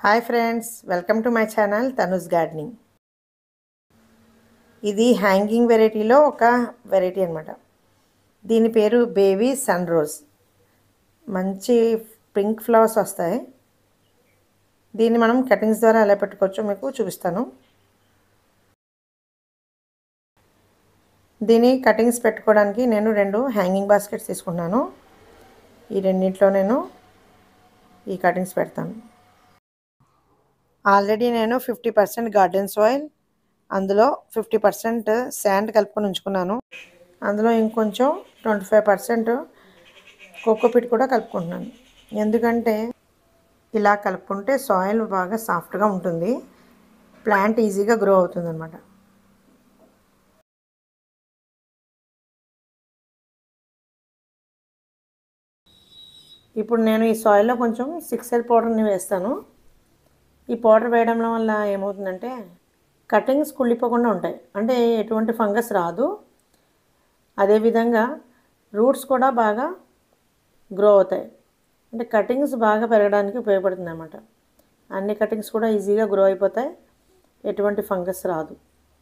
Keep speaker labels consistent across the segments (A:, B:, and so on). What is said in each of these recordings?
A: hi friends welcome to my channel Tanus gardening ఇది hanging వెరైటీలో ఒక వెరైటీ అనమాట దీని పేరు బేబీ సన్ రోజ్ మంచి పింక్ ఫ్లవర్స్ వస్తాయి దీన్ని మనం కటింగ్స్ ద్వారా ఎలా పెట్టుకోవచ్చో మీకు చూపిస్తాను దీని కటింగ్స్ పెట్టుకోవడానికి నేను రెండు హ్యాంగింగ్ బాస్కెట్స్ తీసుకున్నాను ఈ రెండింటిలో నేను ఈ కటింగ్స్ పెడతాను ఆల్రెడీ నేను ఫిఫ్టీ పర్సెంట్ గార్డెన్ సాయిల్ అందులో ఫిఫ్టీ పర్సెంట్ శాండ్ కలుపుకొని ఉంచుకున్నాను అందులో ఇంకొంచెం ట్వంటీ ఫైవ్ పర్సెంట్ కోకోపిట్ కూడా కలుపుకుంటున్నాను ఎందుకంటే ఇలా కలుపుకుంటే సాయిల్ బాగా సాఫ్ట్గా ఉంటుంది ప్లాంట్ ఈజీగా గ్రో అవుతుంది అనమాట ఇప్పుడు నేను ఈ సాయిల్లో కొంచెం సిక్స్ ఎల్ పౌడర్ని వేస్తాను ఈ పౌడర్ వేయడం వల్ల ఏమవుతుందంటే కటింగ్స్ కుళ్ళిపోకుండా ఉంటాయి అంటే ఎటువంటి ఫంగస్ రాదు అదేవిధంగా రూట్స్ కూడా బాగా గ్రో అవుతాయి అంటే కటింగ్స్ బాగా పెరగడానికి ఉపయోగపడుతుంది అన్నమాట అన్ని కటింగ్స్ కూడా ఈజీగా గ్రో అయిపోతాయి ఎటువంటి ఫంగస్ రాదు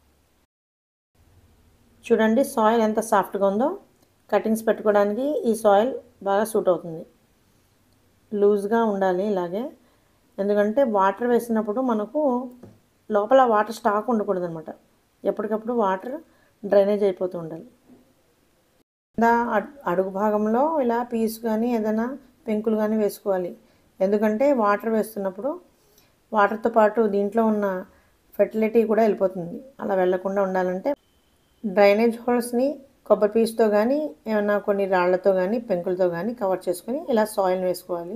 A: చూడండి సాయిల్ ఎంత సాఫ్ట్గా ఉందో కటింగ్స్ పెట్టుకోవడానికి ఈ సాయిల్ బాగా సూట్ అవుతుంది లూజ్గా ఉండాలి ఇలాగే ఎందుకంటే వాటర్ వేసినప్పుడు మనకు లోపల వాటర్ స్టాక్ ఉండకూడదు అనమాట ఎప్పటికప్పుడు వాటర్ డ్రైనేజ్ అయిపోతూ ఉండాలి కింద అడుగు భాగంలో ఇలా పీస్ కానీ ఏదైనా పెంకులు కానీ వేసుకోవాలి ఎందుకంటే వాటర్ వేస్తున్నప్పుడు వాటర్తో పాటు దీంట్లో ఉన్న ఫెర్టిలిటీ కూడా వెళ్ళిపోతుంది అలా వెళ్లకుండా ఉండాలంటే డ్రైనేజ్ హోల్స్ని కొబ్బరి పీస్తో కానీ ఏమైనా కొన్ని రాళ్లతో కానీ పెంకులతో కానీ కవర్ చేసుకొని ఇలా సాయిల్ వేసుకోవాలి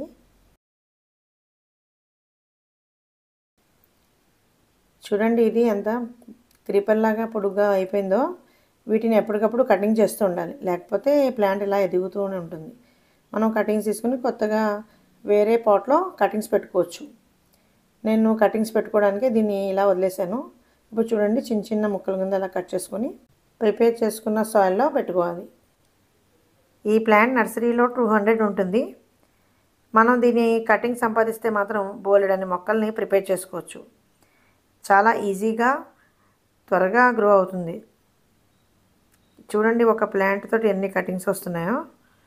A: చూడండి ఇది ఎంత క్రీపర్లాగా పొడుగ్గా అయిపోయిందో వీటిని ఎప్పటికప్పుడు కటింగ్ చేస్తూ ఉండాలి లేకపోతే ప్లాంట్ ఇలా ఎదుగుతూనే ఉంటుంది మనం కటింగ్స్ తీసుకుని కొత్తగా వేరే పాట్లో కటింగ్స్ పెట్టుకోవచ్చు నేను కటింగ్స్ పెట్టుకోవడానికి దీన్ని ఇలా వదిలేసాను ఇప్పుడు చూడండి చిన్న చిన్న ముక్కల కింద అలా కట్ చేసుకొని ప్రిపేర్ చేసుకున్న సాయిల్లో పెట్టుకోవాలి ఈ ప్లాంట్ నర్సరీలో టూ హండ్రెడ్ ఉంటుంది మనం దీని కటింగ్ సంపాదిస్తే మాత్రం బోలెడని మొక్కల్ని ప్రిపేర్ చేసుకోవచ్చు చాలా ఈజీగా త్వరగా గ్రో అవుతుంది చూడండి ఒక ప్లాంట్ తోటి ఎన్ని కటింగ్స్ వస్తున్నాయో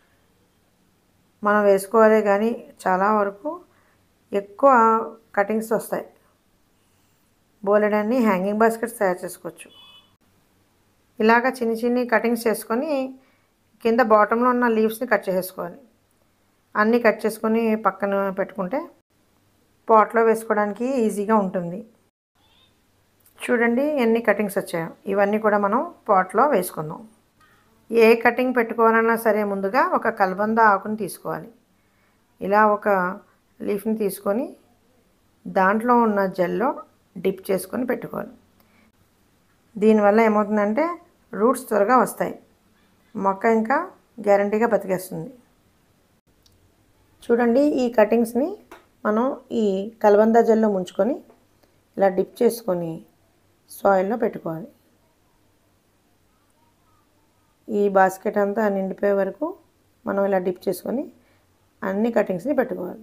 A: మనం వేసుకోవాలి కానీ చాలా వరకు ఎక్కువ కటింగ్స్ వస్తాయి బోలెడన్ని హ్యాంగింగ్ బాస్కెట్స్ తయారు చేసుకోవచ్చు ఇలాగ చిన్ని చిన్ని కటింగ్స్ చేసుకొని కింద బాటంలో ఉన్న లీవ్స్ని కట్ చేసుకోవాలి అన్నీ కట్ చేసుకొని పక్కన పెట్టుకుంటే పాట్లో వేసుకోవడానికి ఈజీగా ఉంటుంది చూడండి ఎన్ని కటింగ్స్ వచ్చాయో ఇవన్నీ కూడా మనం పాట్లో వేసుకుందాం ఏ కటింగ్ పెట్టుకోవాలన్నా సరే ముందుగా ఒక కలబంద ఆకుని తీసుకోవాలి ఇలా ఒక లీఫ్ని తీసుకొని దాంట్లో ఉన్న జెల్లో డిప్ చేసుకొని పెట్టుకోవాలి దీనివల్ల ఏమవుతుందంటే రూట్స్ త్వరగా వస్తాయి మొక్క ఇంకా గ్యారంటీగా బతికేస్తుంది చూడండి ఈ కటింగ్స్ని మనం ఈ కలబంద జెల్లో ముంచుకొని ఇలా డిప్ చేసుకొని సాయిల్లో పెట్టుకోవాలి ఈ బాస్కెట్ అంతా నిండిపోయే వరకు మనం ఇలా డిప్ చేసుకొని అన్ని కటింగ్స్ని పెట్టుకోవాలి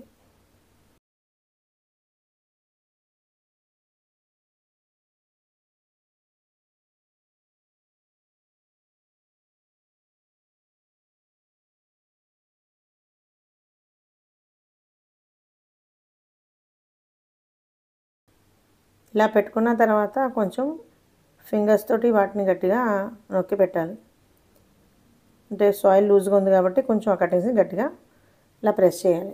A: ఇలా పెట్టుకున్న తర్వాత కొంచెం ఫింగర్స్ తోటి వాటిని గట్టిగా నొక్కి పెట్టాలి అంటే సాయిల్ లూజ్గా ఉంది కాబట్టి కొంచెం ఆ కటింగ్స్ని గట్టిగా ఇలా ప్రెస్ చేయాలి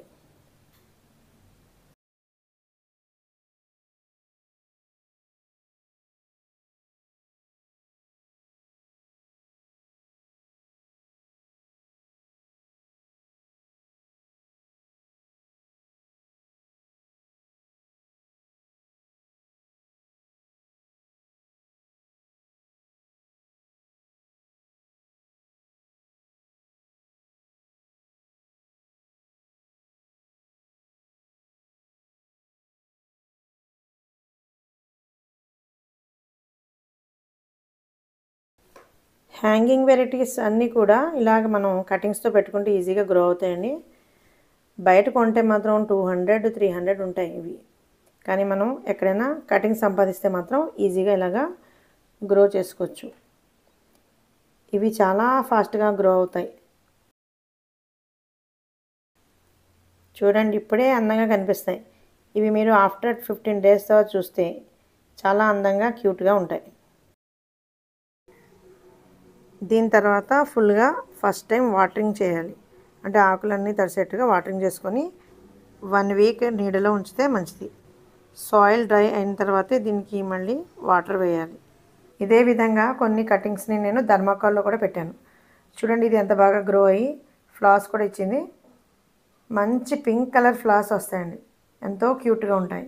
A: హ్యాంగింగ్ వెరైటీస్ అన్నీ కూడా ఇలాగ మనం కటింగ్స్తో పెట్టుకుంటే ఈజీగా గ్రో అవుతాయండి బయట కొంటే మాత్రం టూ హండ్రెడ్ త్రీ హండ్రెడ్ ఉంటాయి ఇవి కానీ మనం ఎక్కడైనా కటింగ్ సంపాదిస్తే మాత్రం ఈజీగా ఇలాగా గ్రో చేసుకోవచ్చు ఇవి చాలా ఫాస్ట్గా గ్రో అవుతాయి చూడండి ఇప్పుడే అందంగా కనిపిస్తాయి ఇవి మీరు ఆఫ్టర్ ఫిఫ్టీన్ డేస్ తర్వాత చూస్తే చాలా అందంగా క్యూట్గా ఉంటాయి దీని తర్వాత ఫుల్గా ఫస్ట్ టైం వాటరింగ్ చేయాలి అంటే ఆకులన్నీ తడిసేట్టుగా వాటరింగ్ చేసుకొని వన్ వీక్ నీడలో ఉంచితే మంచిది సాయిల్ డ్రై అయిన తర్వాతే దీనికి మళ్ళీ వాటర్ వేయాలి ఇదే విధంగా కొన్ని కటింగ్స్ని నేను ధర్మాకాల్లో కూడా పెట్టాను చూడండి ఇది ఎంత బాగా గ్రో అయ్యి ఫ్లాస్ కూడా ఇచ్చింది మంచి పింక్ కలర్ ఫ్లాస్ వస్తాయండి ఎంతో క్యూట్గా ఉంటాయి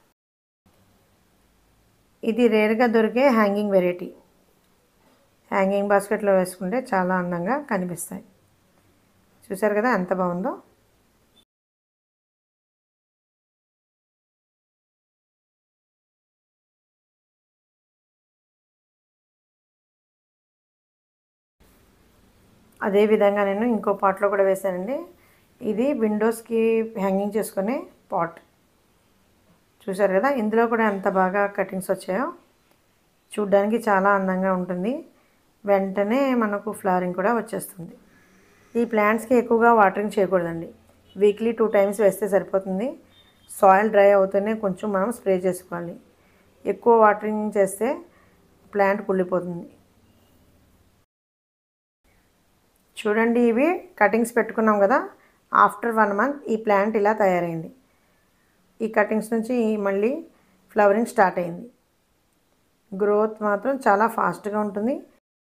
A: ఇది రేర్గా దొరికే హ్యాంగింగ్ వెరైటీ హ్యాంగింగ్ బాస్కెట్లో వేసుకుంటే చాలా అందంగా కనిపిస్తాయి చూసారు కదా ఎంత బాగుందో అదే విధంగా నేను ఇంకో పాట్లో కూడా వేసానండి ఇది విండోస్కి హ్యాంగింగ్ చేసుకునే పాట్ చూసారు కదా ఇందులో కూడా ఎంత బాగా కటింగ్స్ వచ్చాయో చూడ్డానికి చాలా అందంగా ఉంటుంది వెంటనే మనకు ఫ్లవరింగ్ కూడా వచ్చేస్తుంది ఈ ప్లాంట్స్కి ఎక్కువగా వాటరింగ్ చేయకూడదండి వీక్లీ టూ టైమ్స్ వేస్తే సరిపోతుంది సాయిల్ డ్రై అవుతూనే కొంచెం మనం స్ప్రే చేసుకోవాలి ఎక్కువ వాటరింగ్ చేస్తే ప్లాంట్ కుళ్ళిపోతుంది చూడండి ఇవి కటింగ్స్ పెట్టుకున్నాం కదా ఆఫ్టర్ వన్ మంత్ ఈ ప్లాంట్ ఇలా తయారైంది ఈ కటింగ్స్ నుంచి మళ్ళీ ఫ్లవరింగ్ స్టార్ట్ అయింది గ్రోత్ మాత్రం చాలా ఫాస్ట్గా ఉంటుంది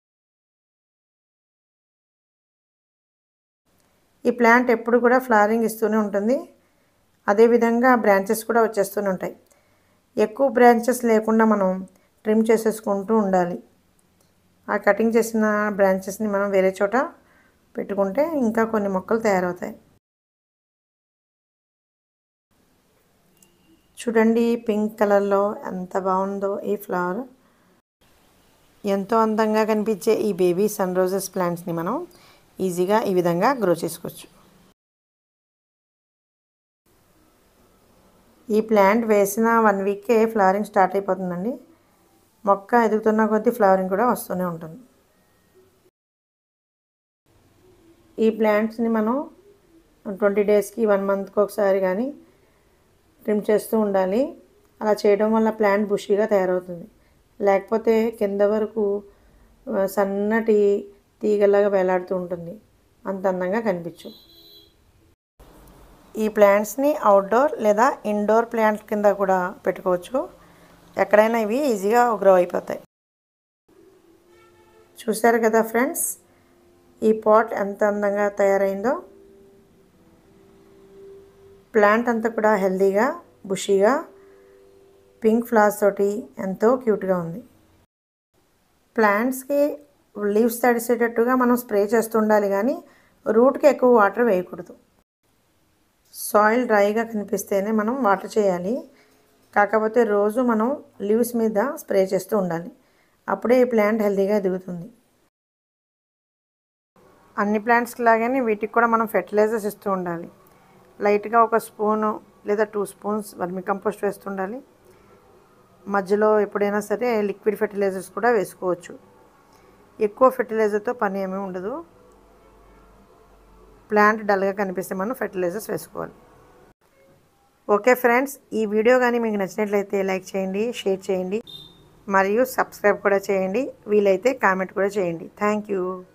A: ఈ ప్లాంట్ ఎప్పుడు కూడా ఫ్లవరింగ్ ఇస్తూనే ఉంటుంది అదేవిధంగా బ్రాంచెస్ కూడా వచ్చేస్తూనే ఉంటాయి ఎక్కువ బ్రాంచెస్ లేకుండా మనం ట్రిమ్ చేసేసుకుంటూ ఉండాలి ఆ కటింగ్ చేసిన బ్రాంచెస్ని మనం వేరే చోట పెట్టుకుంటే ఇంకా కొన్ని మొక్కలు తయారవుతాయి చూడండి పింక్ కలర్లో ఎంత బాగుందో ఈ ఫ్లవర్ ఎంతో అందంగా కనిపించే ఈ బేబీ సన్ రోజెస్ ప్లాంట్స్ని మనం ఈజీగా ఈ విధంగా గ్రో చేసుకోవచ్చు ఈ ప్లాంట్ వేసిన వన్ వీకే ఫ్లవరింగ్ స్టార్ట్ అయిపోతుందండి మొక్క ఎదుగుతున్న కొద్దీ ఫ్లవరింగ్ కూడా వస్తూనే ఉంటుంది ఈ ప్లాంట్స్ని మనం ట్వంటీ డేస్కి వన్ మంత్కి ఒకసారి కానీ ట్రిమ్ చేస్తూ ఉండాలి అలా చేయడం వల్ల ప్లాంట్ బుషీగా తయారవుతుంది లేకపోతే కింద వరకు సన్నటి తీగలాగా వేలాడుతూ ఉంటుంది అంత అందంగా కనిపించు ఈ ప్లాంట్స్ని అవుట్డోర్ లేదా ఇండోర్ ప్లాంట్స్ కింద కూడా పెట్టుకోవచ్చు ఎక్కడైనా ఇవి ఈజీగా గ్రో అయిపోతాయి చూశారు కదా ఫ్రెండ్స్ ఈ పాట్ ఎంత అందంగా తయారైందో ప్లాంట్ అంతా కూడా హెల్తీగా బుషీగా పింక్ ఫ్లవర్స్ తోటి ఎంతో క్యూట్గా ఉంది ప్లాంట్స్కి లీవ్స్ తడిసేటట్టుగా మనం స్ప్రే చేస్తూ ఉండాలి కానీ రూట్కి ఎక్కువ వాటర్ వేయకూడదు సాయిల్ డ్రైగా కనిపిస్తేనే మనం వాటర్ చేయాలి కాకపోతే రోజు మనం లీవ్స్ మీద స్ప్రే చేస్తూ ఉండాలి అప్పుడే ఈ ప్లాంట్ హెల్తీగా ఎదుగుతుంది అన్ని ప్లాంట్స్కి లాగానే వీటికి కూడా మనం ఫెర్టిలైజర్స్ ఇస్తూ ఉండాలి లైట్గా ఒక స్పూను లేదా టూ స్పూన్స్ వర్మి కంపోస్ట్ వేస్తుండాలి మధ్యలో ఎప్పుడైనా సరే లిక్విడ్ ఫెర్టిలైజర్స్ కూడా వేసుకోవచ్చు ఎక్కువ ఫెర్టిలైజర్తో పని ఏమీ ఉండదు ప్లాంట్ డల్గా కనిపిస్తే మనం ఫెర్టిలైజర్స్ వేసుకోవాలి ఓకే ఫ్రెండ్స్ ఈ వీడియో కానీ మీకు నచ్చినట్లయితే లైక్ చేయండి షేర్ చేయండి మరియు సబ్స్క్రైబ్ కూడా చేయండి వీలైతే కామెంట్ కూడా చేయండి థ్యాంక్ యూ